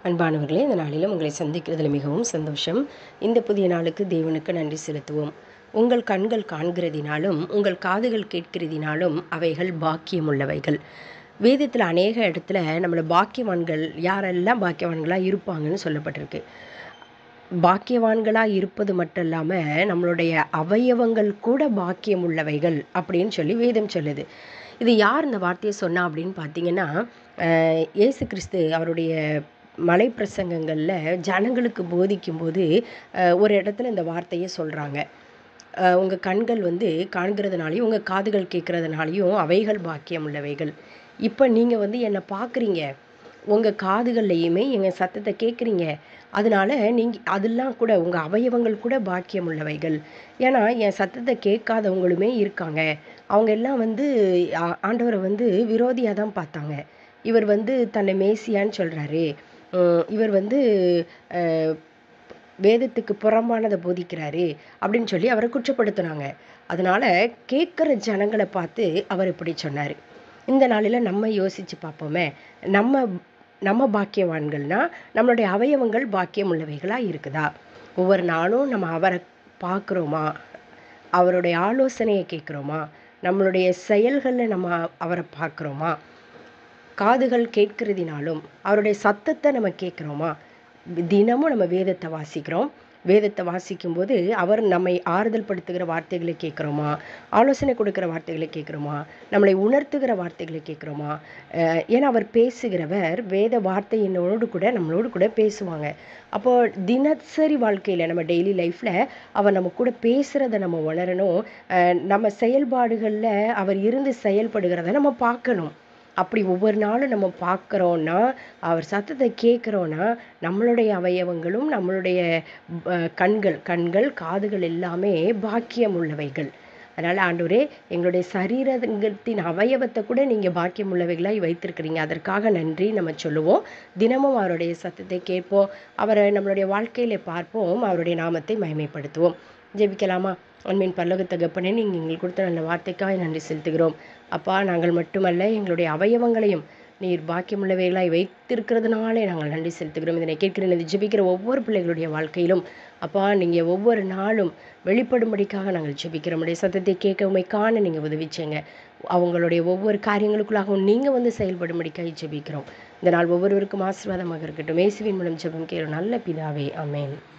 அன்பானவர்களே இந்த நாளிலும் உங்களை சந்திக்கிறதுல மிகவும் சந்தோஷம் இந்த புதிய நாளுக்கு தேவனுக்கு நன்றி செலுத்துவோம் உங்கள் கண்கள் காண்கிறதினாலும் உங்கள் காதுகள் கேட்கிறதினாலும் அவைகள் பாக்கியமுள்ளவைகள் வேதத்தில் அநேக இடத்துல நம்மளை பாக்கியவான்கள் யாரெல்லாம் பாக்கியவான்களாக இருப்பாங்கன்னு சொல்லப்பட்டிருக்கு பாக்கியவான்களாக இருப்பது மட்டும் இல்லாமல் நம்மளுடைய அவயவங்கள் கூட பாக்கியம் உள்ளவைகள் அப்படின்னு சொல்லி வேதம் சொல்லுது இது யார் இந்த வார்த்தையை சொன்னா அப்படின்னு பார்த்தீங்கன்னா அஹ், இயேசு கிறிஸ்து அவருடைய மலை பிரசங்கங்களில் ஜனங்களுக்கு போதிக்கும்போது அஹ், ஒரு இடத்துல இந்த வார்த்தையை சொல்கிறாங்க உங்கள் கண்கள் வந்து காண்கிறதுனாலையும் உங்கள் காதுகள் கேட்குறதுனாலையும் அவைகள் பாக்கியம் உள்ளவைகள் இப்போ நீங்கள் வந்து என்னை பார்க்குறீங்க உங்கள் காதுகள்லையுமே எங்கள் சத்தத்தை கேட்குறீங்க அதனால நீங்கள் அதெல்லாம் கூட உங்கள் அவயவங்கள் கூட பாக்கியம் உள்ளவைகள் ஏன்னா என் சத்தத்தை கேட்காதவங்களுமே இருக்காங்க அவங்க எல்லாம் வந்து ஆ- ஆண்டவரை வந்து விரோதியாக தான் பார்த்தாங்க இவர் வந்து தன்னை மேசியான்னு சொல்கிறாரு இவர் வந்து அஹ், வேதத்துக்கு புறம்பானதை போதிக்கிறாரு அப்படின்னு சொல்லி அவரை குற்றப்படுத்தினாங்க அதனால கேட்குற ஜனங்களை பார்த்து அவர் இப்படி சொன்னார் இந்த நாளில் நம்ம யோசித்து பார்ப்போமே நம்ம நம்ம பாக்கியவான்கள்னா நம்மளுடைய அவயவங்கள் பாக்கியம் உள்ளவைகளாக இருக்குதா ஒவ்வொரு நாளும் நம்ம அவரை பார்க்குறோமா அவருடைய ஆலோசனையை கேட்குறோமா நம்மளுடைய செயல்களில் நம்ம அவரை பார்க்குறோமா காதுகள் கேட்கிறதினாலும் அவருடைய சத்தத்தை நம்ம கேட்குறோமா தினமும் நம்ம வேதத்தை வாசிக்கிறோம் வேதத்தை வாசிக்கும்போது அவர் நம்மை ஆறுதல் படுத்துகிற வார்த்தைகளை கேட்குறோமா ஆலோசனை கொடுக்குற வார்த்தைகளை கேட்குறோமா நம்மளை உணர்த்துகிற வார்த்தைகளை கேட்குறோமா அஹ் ஏன்னா அவர் பேசுகிறவர் வேத வார்த்தையினோடு கூட நம்மளோடு கூட பேசுவாங்க அப்போ தினசரி வாழ்க்கையில் நம்ம டெய்லி லைஃப்பில் அவர் நம்ம கூட பேசுகிறத நம்ம உணரணும் அஹ் நம்ம செயல்பாடுகளில் அவர் இருந்து செயல்படுகிறத நம்ம பார்க்கணும் அப்படி ஒவ்வொரு நாளும் நம்ம பார்க்குறோன்னா அவர் சத்தத்தை கேட்குறோன்னா நம்மளுடைய அவயவங்களும் நம்மளுடைய அஹ், கண்கள் கண்கள் காதுகள் எல்லாமே பாக்கியம் உள்ளவைகள் அதனால் ஆண்டவரே எங்களுடைய சரீரத்தின் அவயவத்தை கூட நீங்கள் பாக்கியம் உள்ளவைகளாய் வைத்திருக்கிறீங்க அதற்காக நன்றி நம்ம சொல்லுவோம் தினமும் அவருடைய சத்தத்தை கேட்போம் அவரை நம்மளுடைய வாழ்க்கையில பார்ப்போம் அவருடைய நாமத்தை மகிமைப்படுத்துவோம் ஜெபிக்கலாமா அன்பின் பல்லக தகப்பனே நீங்கள் எங்களுக்கு கொடுத்த நல்ல வார்த்தைக்காக நன்றி செலுத்துகிறோம் அப்பா நாங்கள் மட்டுமல்ல எங்களுடைய அவயவங்களையும் நீர் பாக்கியமுள்ளவைகளாய் வைத்திருக்கிறதுனாலே நாங்கள் நன்றி செலுத்துகிறோம் இதனை கேட்கிற இந்த ஜெபிக்கிற ஒவ்வொரு பிள்ளைகளுடைய வாழ்க்கையிலும் அப்பா நீங்கள் ஒவ்வொரு நாளும் வெளிப்படும்படிக்காக நாங்கள் ஜெபிக்கிறோம் உடைய சத்தத்தை கேட்க உமை காண நீங்கள் உதவிச்சீங்க அவங்களுடைய ஒவ்வொரு காரியங்களுக்குள்ளாகவும் நீங்கள் வந்து செயல்படும்படிக்காக ஜெபிக்கிறோம் இந்த நாள் ஒவ்வொருவருக்கும் ஆசீர்வாதமாக இருக்கட்டும் இயேசுவின் மூலம் ஜெபம் கேளும் நல்ல பிதாவே ஆமென்